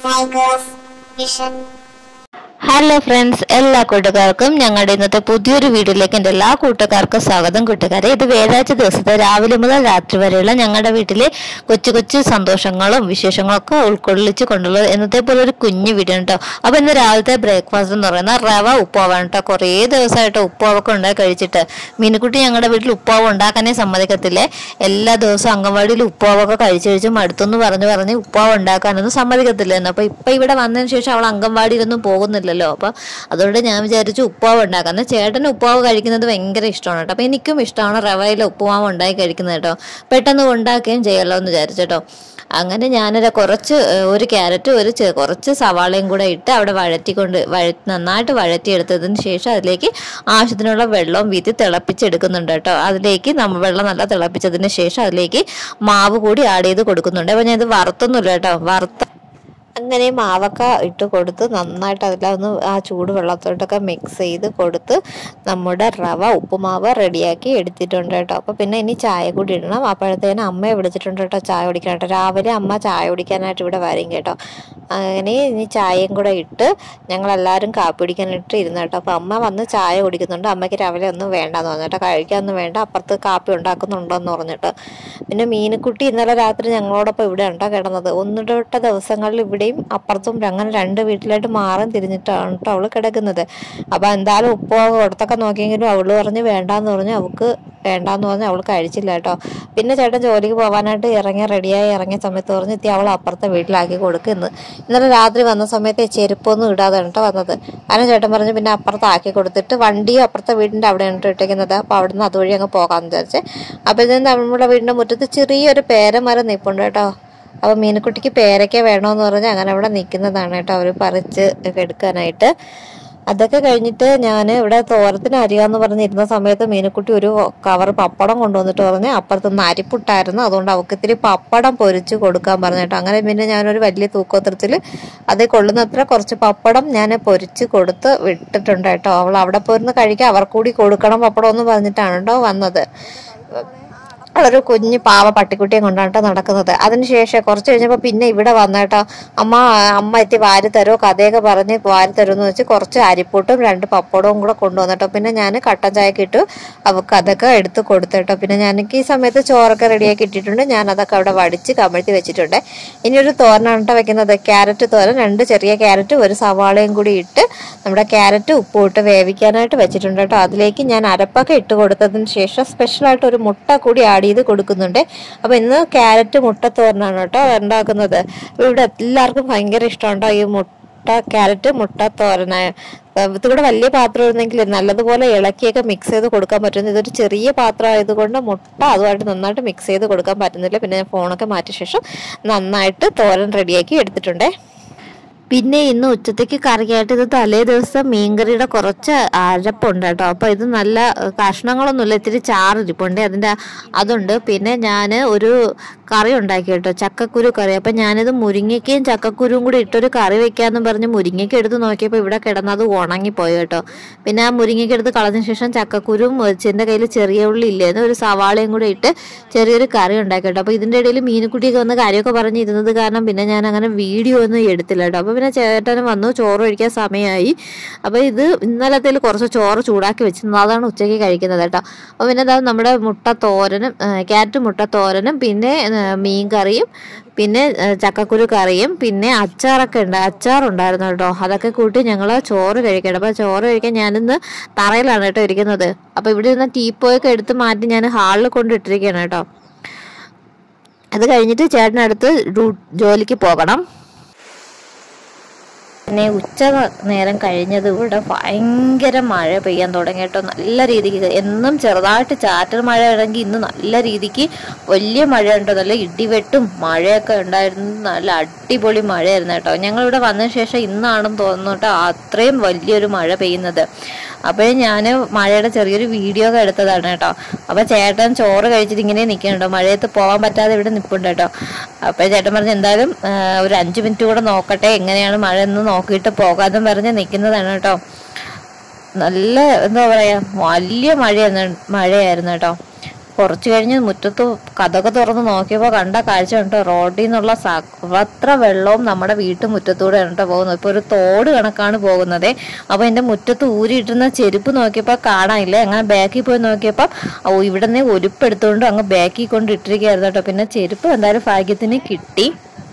Tigers Vision. Hello friends എല്ലാ കൂട്ടുകാർക്കും ഞങ്ങളുടെ ഇന്നത്തെ പുതിയൊരു വീഡിയോയിലേക്ക് എൻ്റെ എല്ലാ കൂട്ടുകാർക്കും സ്വാഗതം കൂട്ടുകാരെ ഇത് വ്യാഴാഴ്ച ദിവസത്തെ രാവിലെ മുതൽ രാത്രി വരെയുള്ള ഞങ്ങളുടെ വീട്ടിലെ കൊച്ചു കൊച്ചു സന്തോഷങ്ങളും വിശേഷങ്ങളും ഒക്കെ ഉൾക്കൊള്ളിച്ച് കൊണ്ടുള്ള എന്നത്തെ പോലെ ഒരു കുഞ്ഞു വീഡിയോ കേട്ടോ അപ്പോൾ ഇന്ന് രാവിലത്തെ ബ്രേക്ക്ഫാസ്റ്റ് എന്ന് പറയുന്നത് റവ ഉപ്പാവാണ് കേട്ടോ കുറേ ദിവസമായിട്ട് ഉപ്പാവൊക്കെ ഉണ്ടാക്കി കഴിച്ചിട്ട് മീനുക്കുട്ടി ഞങ്ങളുടെ വീട്ടിൽ ഉപ്പാവ് ഉണ്ടാക്കാനേ സമ്മതിക്കത്തില്ലേ എല്ലാ ദിവസവും അംഗൻവാടിയിൽ ഉപ്പാവൊക്കെ കഴിച്ച് കഴിച്ച് മടുത്തെന്ന് പറഞ്ഞ് പറഞ്ഞ് ഉപ്പാവ് ഉണ്ടാക്കാനൊന്നും സമ്മതിക്കത്തില്ലായിരുന്നു അപ്പോൾ ഇപ്പം ഇവിടെ വന്നതിന് ശേഷം അവൾ അംഗൻവാടിയിലൊന്നും പോകുന്നില്ലല്ലോ അപ്പം അതുകൊണ്ട് ഞാൻ വിചാരിച്ചു ഉപ്പാവ് ഉണ്ടാക്കാം എന്നാൽ ചേട്ടന് ഉപ്പാവ് കഴിക്കുന്നത് ഭയങ്കര ഇഷ്ടമാണ് കേട്ടോ അപ്പം എനിക്കും ഇഷ്ടമാണ് റവയിൽ ഉപ്പുമാവ് ഉണ്ടാക്കി കഴിക്കുന്നത് കേട്ടോ പെട്ടെന്ന് ഉണ്ടാക്കുകയും ചെയ്യാമല്ലോ എന്ന് വിചാരിച്ചു കേട്ടോ അങ്ങനെ ഞാനൊരു കുറച്ച് ഏഹ്, ഒരു ക്യാരറ്റ് ഒരു ചെ- കുറച്ച് സവാളയും കൂടെ ഇട്ട് അവിടെ വഴറ്റിക്കൊണ്ട് വഴ നന്നായിട്ട് വഴറ്റിയെടുത്തതിന് ശേഷം അതിലേക്ക് ആവശ്യത്തിനുള്ള വെള്ളവും വീത്തി തിളപ്പിച്ചെടുക്കുന്നുണ്ട് കേട്ടോ അതിലേക്ക് നമ്മൾ വെള്ളം നല്ല തിളപ്പിച്ചതിന് ശേഷം അതിലേക്ക് മാവ് കൂടി ആഡ് ചെയ്ത് കൊടുക്കുന്നുണ്ട് അപ്പോൾ ഞാൻ ഇത് വറുത്തൊന്നുമില്ല കേട്ടോ വറുത്ത അങ്ങനെ മാവൊക്കെ ഇട്ട് കൊടുത്ത് നന്നായിട്ട് അതിലൊന്ന് ആ ചൂട് വെള്ളത്തോട്ടൊക്കെ മിക്സ് ചെയ്ത് കൊടുത്ത് നമ്മുടെ റവ ഉപ്പുമാവ് റെഡിയാക്കി എടുത്തിട്ടുണ്ട് കേട്ടോ അപ്പോൾ പിന്നെ ഇനി ചായ കൂടി ഇടണം അപ്പോഴത്തേനും അമ്മയെ വിളിച്ചിട്ടുണ്ട് കേട്ടോ ചായ കുടിക്കാൻ കേട്ടോ രാവിലെ അമ്മ ചായ കുടിക്കാനായിട്ട് ഇവിടെ വരും കേട്ടോ അങ്ങനെ ഇനി ചായയും കൂടെ ഇട്ട് ഞങ്ങളെല്ലാവരും കാപ്പി കുടിക്കാനായിട്ട് ഇരുന്നു കേട്ടോ അപ്പോൾ അമ്മ വന്ന് ചായ കുടിക്കുന്നുണ്ട് അമ്മയ്ക്ക് രാവിലെ ഒന്നും വേണ്ടെന്ന് പറഞ്ഞു കേട്ടോ കഴിക്കാനൊന്നും വേണ്ട അപ്പുറത്ത് കാപ്പി ഉണ്ടാക്കുന്നുണ്ടോയെന്ന് പറഞ്ഞിട്ട് പിന്നെ മീനുക്കുട്ടി ഇന്നലെ രാത്രി ഞങ്ങളോടൊപ്പം ഇവിടെ ഉണ്ടോ കിടന്നത് ഒന്നിടവിട്ട ദിവസങ്ങളിൽ ഇവിടെയും അപ്പുറത്തും അങ്ങനെ രണ്ട് വീട്ടിലായിട്ട് മാറും തിരിഞ്ഞിട്ടാണ് കേട്ടോ അവള് കിടക്കുന്നത് അപ്പൊ എന്തായാലും ഉപ്പോ കൊടുത്തൊക്കെ നോക്കിയെങ്കിലും അവള് പറഞ്ഞ് വേണ്ടാന്ന് പറഞ്ഞു അവൾക്ക് വേണ്ടാന്ന് പറഞ്ഞ് അവൾ കഴിച്ചില്ല കേട്ടോ പിന്നെ ചേട്ടൻ ജോലിക്ക് പോകാനായിട്ട് ഇറങ്ങി റെഡിയായി ഇറങ്ങിയ സമയത്ത് പറഞ്ഞ് എത്തി അവൾ അപ്പുറത്തെ വീട്ടിലാക്കി കൊടുക്കുന്നു ഇന്നലെ രാത്രി വന്ന സമയത്ത് ചെരുപ്പൊന്നും ഇടാതെ കേട്ടോ വന്നത് അങ്ങനെ ചേട്ടൻ പറഞ്ഞു പിന്നെ അപ്പുറത്ത് ആക്കി കൊടുത്തിട്ട് വണ്ടിയും അപ്പുറത്തെ വീടിന്റെ അവിടെയാണ് കേട്ടോ ഇട്ടേക്കുന്നത് അപ്പോൾ അവിടുന്ന് അതുവഴി അങ്ങ് പോകാമെന്ന് വിചാരിച്ച് അപ്പോൾ ഇതിന് നമ്മുടെ വീടിന്റെ മുറ്റത്ത് ചെറിയൊരു പേരമരം നിൽപ്പുണ്ട് കേട്ടോ അപ്പൊ മീനുക്കുട്ടിക്ക് പേരയ്ക്ക വേണമെന്ന് പറഞ്ഞ് അങ്ങനെ അവിടെ നിൽക്കുന്നതാണ് കേട്ടോ അവര് പറിച്ച് എടുക്കാനായിട്ട് അതൊക്കെ കഴിഞ്ഞിട്ട് ഞാൻ ഇവിടെ തോരത്തിന് അരിയാന്ന് പറഞ്ഞിരുന്ന സമയത്ത് മീനുക്കുട്ടി ഒരു കവർ പപ്പടം കൊണ്ടുവന്നിട്ട് പറഞ്ഞ് അപ്പുറത്തുനിന്ന് അരിപ്പുട്ടായിരുന്നു അതുകൊണ്ട് അവൾക്ക് ഇത്തിരി പപ്പടം പൊരിച്ച് കൊടുക്കാൻ പറഞ്ഞു കേട്ടോ അങ്ങനെ പിന്നെ ഞാനൊരു വലിയ തൂക്കോത്രത്തിൽ അതിൽ കൊള്ളുന്നത്ര കുറച്ച് പപ്പടം ഞാൻ പൊരിച്ച് കൊടുത്ത് വിട്ടിട്ടുണ്ട് കേട്ടോ അവൾ അവിടെ പോയിരുന്ന് കഴിക്കാൻ അവർക്കൂടി കൊടുക്കണം പപ്പടം എന്ന് പറഞ്ഞിട്ടാണ് കേട്ടോ വന്നത് അവളൊരു കുഞ്ഞു പാവ പട്ടിക്കുട്ടിയെ കൊണ്ടാണ് നടക്കുന്നത് അതിനുശേഷം കുറച്ച് കഴിഞ്ഞപ്പോൾ പിന്നെ ഇവിടെ വന്നേട്ടോ അമ്മ അമ്മ എത്തി വാരി തരോ കഥയൊക്കെ പറഞ്ഞ് വാരി തരുമെന്ന് വെച്ച് കുറച്ച് അരിപ്പൊട്ടും രണ്ട് പപ്പടവും കൂടെ കൊണ്ടുവന്നിട്ടോ പിന്നെ ഞാൻ കട്ടൻ ചായക്ക് ഇട്ടു അവൾക്ക് അതൊക്കെ എടുത്ത് കൊടുത്തേട്ടോ പിന്നെ ഞാൻ എനിക്ക് ഈ സമയത്ത് ചോറൊക്കെ റെഡിയാക്കി ഇട്ടിട്ടുണ്ട് ഞാൻ അതൊക്കെ അവിടെ വടിച്ച് കമഴ്ത്തി വെച്ചിട്ടുണ്ട് ഇനി ഒരു തോരനാണ് കേട്ടോ വെക്കുന്നത് ക്യാരറ്റ് തോരൻ രണ്ട് ചെറിയ ക്യാരറ്റ് ഒരു സവാളയും കൂടി ഇട്ട് നമ്മുടെ ക്യാരറ്റ് ഉപ്പും ഇട്ട് വേവിക്കാനായിട്ട് വെച്ചിട്ടുണ്ട് കേട്ടോ അതിലേക്ക് ഞാൻ അരപ്പൊക്കെ ഇട്ട് കൊടുത്തതിന് ശേഷം സ്പെഷ്യലായിട്ട് ഒരു മുട്ട കൂടി ആഡ് ചെയ്ത് കൊടുക്കുന്നുണ്ട് അപ്പൊ ഇന്ന് ക്യാരറ്റ് മുട്ട തോരനാണ് കേട്ടോ ഉണ്ടാക്കുന്നത് ഇവിടെ എല്ലാവർക്കും ഭയങ്കര ഇഷ്ടമുണ്ടോ ഈ മുട്ട ക്യാരറ്റ് മുട്ട തോരനായ ഇതുകൂടെ വലിയ പാത്രം ഇരുന്നെങ്കിൽ നല്ലതുപോലെ ഇളക്കിയൊക്കെ മിക്സ് ചെയ്ത് കൊടുക്കാൻ പറ്റുന്നു ഇതൊരു ചെറിയ പാത്രം ആയതുകൊണ്ട് മുട്ട അതുമായിട്ട് നന്നായിട്ട് മിക്സ് ചെയ്ത് കൊടുക്കാൻ പറ്റുന്നില്ല പിന്നെ ഞാൻ ഫോണൊക്കെ മാറ്റിയ ശേഷം നന്നായിട്ട് തോരൻ റെഡിയാക്കി എടുത്തിട്ടുണ്ടേ പിന്നെ ഇന്ന് ഉച്ചത്തേക്ക് കറിയായിട്ട് ഇത് തലേ ദിവസം മീൻകറിയുടെ കുറച്ച് അരപ്പുണ്ട് കേട്ടോ അപ്പോൾ ഇത് നല്ല ഏഹ്, കഷ്ണങ്ങളൊന്നുമില്ല ഇത്തിരി ചാറിരിപ്പുണ്ട് അതിൻ്റെ അതുണ്ട് പിന്നെ ഞാൻ ഒരു കറി ഉണ്ടാക്കി കേട്ടോ ചക്കക്കുരു കറി അപ്പം ഞാനിത് മുരിങ്ങയ്ക്കയും ചക്കക്കുരുവും കൂടി ഇട്ടൊരു കറി വെക്കാമെന്ന് പറഞ്ഞ് മുരിങ്ങയ്ക്ക എടുത്ത് നോക്കിയപ്പോൾ ഇവിടെ കിടന്നത് ഉണങ്ങിപ്പോയി കേട്ടോ പിന്നെ ആ മുരിങ്ങയ്ക്ക എടുത്ത് കളഞ്ഞ ശേഷം ചക്കക്കുരും എൻ്റെ കയ്യിൽ ചെറിയ ഉള്ളി ഇല്ലായിരുന്നു ഒരു സവാളയും കൂടി ഇട്ട് ചെറിയൊരു കറി ഉണ്ടാക്കി കേട്ടോ അപ്പോൾ ഇതിൻ്റെ ഇടയിൽ മീനുക്കുട്ടിയൊക്കെ വന്ന് കാര്യമൊക്കെ പറഞ്ഞ് ഇരുന്നത് കാരണം പിന്നെ ഞാൻ അങ്ങനെ വീഡിയോ ഒന്നും എടുത്തില്ല കേട്ടോ അപ്പോൾ പിന്നെ ചേട്ടനും വന്നു ചോറ് കഴിക്കാൻ സമയമായി അപ്പോൾ ഇത് ഇന്നലത്തേൽ കുറച്ച് ചോറ് ചൂടാക്കി വെച്ചിരുന്നു അതാണ് ഉച്ചയ്ക്ക് കഴിക്കുന്നത് കേട്ടോ അപ്പോൾ പിന്നെ അതാ നമ്മുടെ മുട്ട തോരനും ആ, ക്യാരറ്റ് മുട്ട തോരനും പിന്നെ ആ, മീൻ കറിയും പിന്നെ ആ, ചക്കക്കുരു കറിയും പിന്നെ അച്ചാറൊക്കെ ഉണ്ട് അച്ചാറുണ്ടായിരുന്നു കേട്ടോ അതൊക്കെ കൂട്ടി ഞങ്ങൾ ചോറ് കഴിക്കണം അപ്പോൾ ചോറ് കഴിക്കാൻ ഞാനിന്ന് തറയിലാണ് കേട്ടോ ഇരിക്കുന്നത് അപ്പോൾ ഇവിടെ ഇരുന്ന ടീപ്പോയൊക്കെ എടുത്ത് മാറ്റി ഞാൻ ഹാളിൽ കൊണ്ടിട്ടിരിക്കുകയാണ് കേട്ടോ അത് കഴിഞ്ഞിട്ട് ചേട്ടനടുത്ത് ഡ്യൂ- ജോലിക്ക് പോകണം പിന്നെ ഉച്ച നേരം കഴിഞ്ഞത് ഇവിടെ ഭയങ്കര മഴ പെയ്യാൻ തുടങ്ങി കേട്ടോ നല്ല രീതിക്ക് എന്നും ചെറുതായിട്ട് ചാറ്റൽ മഴ ആണെങ്കിൽ ഇന്ന് നല്ല രീതിക്ക് വലിയ മഴ ഉണ്ടോ നല്ല ഇടിവെട്ടും മഴയൊക്കെ ഉണ്ടായിരുന്നു നല്ല അടിപൊളി മഴയായിരുന്നു കേട്ടോ ഞങ്ങളിവിടെ വന്നതിന് ശേഷം ഇന്നാണെന്ന് തോന്നുന്നു കേട്ടോ അത്രയും വലിയൊരു മഴ പെയ്യുന്നത് അപ്പോൾ ഞാൻ മഴയുടെ ചെറിയൊരു വീഡിയോ ഒക്കെ എടുത്തതാണ് കേട്ടോ അപ്പോൾ ചേട്ടൻ ചോറ് കഴിച്ചിട്ട് ഇങ്ങനെ നിൽക്കുന്നുണ്ടോ മഴയത്ത് പോകാൻ പറ്റാതെ ഇവിടെ നിൽപ്പുണ്ട് കേട്ടോ അപ്പോൾ ചേട്ടൻ പറഞ്ഞ് എന്തായാലും ആ, ഒരു അഞ്ച് മിനിറ്റ് കൂടെ നോക്കട്ടെ എങ്ങനെയാണ് മഴ എന്ന് നോക്കിയിട്ട് പോകാമെന്നും പറഞ്ഞ് നിൽക്കുന്നതാണ് കേട്ടോ നല്ല എന്താ പറയാ വലിയ മഴയായിരുന്നു മഴയായിരുന്നു കേട്ടോ കുറച്ച് കഴിഞ്ഞ് മുറ്റത്ത് കഥക തുറന്ന് നോക്കിയപ്പോൾ കണ്ട കാഴ്ച ഉണ്ട് റോഡിൽ നിന്നുള്ള സർവത്ര വെള്ളവും നമ്മുടെ വീട്ടു മുറ്റത്തൂടെ കേട്ടോ പോകുന്നത് ഇപ്പോൾ ഒരു തോട് കണക്കാണ് പോകുന്നത് അപ്പോൾ എൻ്റെ മുറ്റത്ത് ഊരിയിട്ടുന്ന ചെരുപ്പ് നോക്കിയപ്പോൾ കാണാനില്ല അങ്ങനെ ബാക്കിൽ പോയി നോക്കിയപ്പോൾ ഓ ഇവിടെ നിന്ന് ഒലിപ്പെടുത്തുകൊണ്ട് അങ്ങ് ബാക്കിൽ കൊണ്ട് ഇട്ടിരിക്കുകയായിരുന്നു കേട്ടോ പിന്നെ ചെരുപ്പ് എന്തായാലും ഭാഗ്യത്തിന് കിട്ടി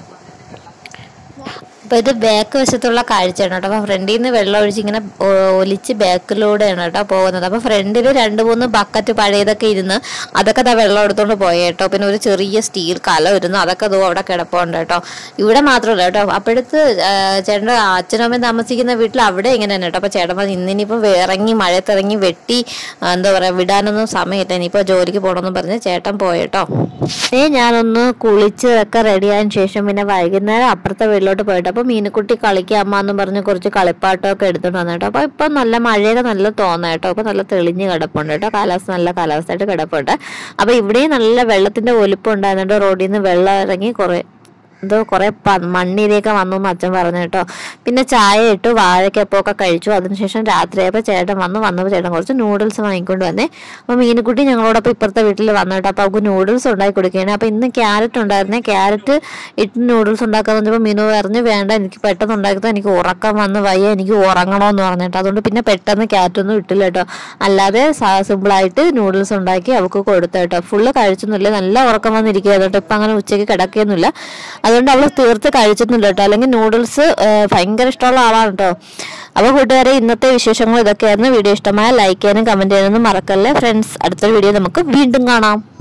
അപ്പൊ ഇത് ബാക്ക് വശത്തുള്ള കാഴ്ചയാണ് കേട്ടോ അപ്പൊ ഫ്രണ്ടിൽ നിന്ന് വെള്ളം ഒഴിച്ച് ഇങ്ങനെ ഒ- ഒലിച്ച് ബാക്കിലൂടെയാണ് കേട്ടോ പോകുന്നത് അപ്പൊ ഫ്രണ്ടിൽ രണ്ട് മൂന്ന് ബക്കറ്റ് പഴയതൊക്കെ ഇരുന്ന് അതൊക്കെ ദാ വെള്ളം എടുത്തോണ്ട് പോയ കേട്ടോ പിന്നെ ഒരു ചെറിയ സ്റ്റീൽ കലം ഇരുന്നു അതൊക്കെ ദോ അവിടെ കിടപ്പുണ്ട് കേട്ടോ ഇവിടെ മാത്രമല്ല കേട്ടോ അപ്പോഴത്ത് ചേട്ടൻ്റെ അച്ഛനും അമ്മയും താമസിക്കുന്ന വീട്ടിൽ അവിടെ ഇങ്ങനെ തന്നെ കേട്ടോ അപ്പൊ ചേട്ടൻ പറഞ്ഞു ഇന്നിനിപ്പം ഇറങ്ങി മഴയത്തിറങ്ങി വെട്ടി ആ, എന്താ പറയാ വിടാനൊന്നും സമയമില്ല ഇനിയിപ്പോ ജോലിക്ക് പോകണമെന്ന് പറഞ്ഞ് ചേട്ടൻ പോയേട്ടോ ഏ ഞാനൊന്ന് കുളിച്ച് ഒക്കെ റെഡിയായതിനു ശേഷം പിന്നെ വൈകുന്നേരം അപ്പുറത്തെ വീട്ടിലോട്ട് പോയിട്ട് അപ്പൊ മീനുക്കുട്ടി കളിക്കുക അമ്മ എന്ന് പറഞ്ഞ് കുറച്ച് കളിപ്പാട്ടമൊക്കെ എടുത്തോണ്ട് വന്നു കേട്ടോ അപ്പൊ ഇപ്പൊ നല്ല മഴയൊക്കെ നല്ല തോന്നാ കേട്ടോ അപ്പൊ നല്ല തെളിഞ്ഞ് കിടപ്പുണ്ട് കേട്ടോ കാലാവസ്ഥ നല്ല കാലാവസ്ഥയായിട്ട് കിടപ്പുണ്ട് അപ്പൊ ഇവിടെയും നല്ല വെള്ളത്തിന്റെ ഒലിപ്പ് ഉണ്ടായിരുന്നുണ്ട് റോഡിൽ നിന്ന് വെള്ളം ഇറങ്ങി കുറെ എന്തോ കുറെ പ- മണ്ണിരയൊക്കെ വന്നു എന്ന് അച്ഛൻ പറഞ്ഞു കേട്ടോ പിന്നെ ചായ ഇട്ടു വാഴക്കപ്പൊക്കെ കഴിച്ചു അതിനുശേഷം രാത്രിയായപ്പോൾ ചേട്ടൻ വന്നു വന്നപ്പോൾ ചേട്ടൻ കുറച്ച് നൂഡിൽസ് വാങ്ങിക്കൊണ്ട് വന്നേ അപ്പോൾ മീനുക്കുട്ടി ഞങ്ങളോടൊപ്പം ഇപ്പുറത്തെ വീട്ടിൽ വന്നു കേട്ടോ അപ്പോൾ അവൾക്ക് നൂഡിൽസ് ഉണ്ടാക്കി കൊടുക്കുകയാണ് അപ്പോൾ ഇന്ന് ക്യാരറ്റ് ഉണ്ടായിരുന്നേ ക്യാരറ്റ് ഇട്ട് നൂഡിൽസ് ഉണ്ടാക്കാൻ പറഞ്ഞപ്പോൾ മീനു പറഞ്ഞു വേണ്ട എനിക്ക് പെട്ടെന്ന് ഉണ്ടാക്കിയത് എനിക്ക് ഉറക്കം വന്ന് വയ്യ എനിക്ക് ഉറങ്ങണമെന്ന് പറഞ്ഞു കേട്ടോ അതുകൊണ്ട് പിന്നെ പെട്ടെന്ന് ക്യാരറ്റൊന്നും ഇട്ടില്ല കേട്ടോ അല്ലാതെ സിമ്പിളായിട്ട് നൂഡിൽസ് ഉണ്ടാക്കി അവൾക്ക് കൊടുത്തു കേട്ടോ ഫുള്ള് കഴിച്ചൊന്നുമില്ല നല്ല ഉറക്കം വന്നിരിക്കുകയായിരുന്നു കേട്ടോ ഇപ്പം അങ്ങനെ ഉച്ചയ്ക്ക് കിടക്കുകയൊന്നുമില്ല അതുകൊണ്ട് അവൾ തീർത്ത് കഴിച്ചൊന്നുമില്ല കേട്ടോ അല്ലെങ്കിൽ നൂഡിൽസ് ഭയങ്കര ഇഷ്ടമുള്ള ആളാണ് കേട്ടോ അപ്പോൾ കൂട്ടുകാരെ ഇന്നത്തെ വിശേഷങ്ങൾ ഇതൊക്കെയായിരുന്നു വീഡിയോ ഇഷ്ടമായ ലൈക്ക് ചെയ്യാനും കമൻറ്റ് ചെയ്യാനൊന്നും മറക്കല്ലേ ഫ്രണ്ട്സ് അടുത്തൊരു വീഡിയോ നമുക്ക് വീണ്ടും കാണാം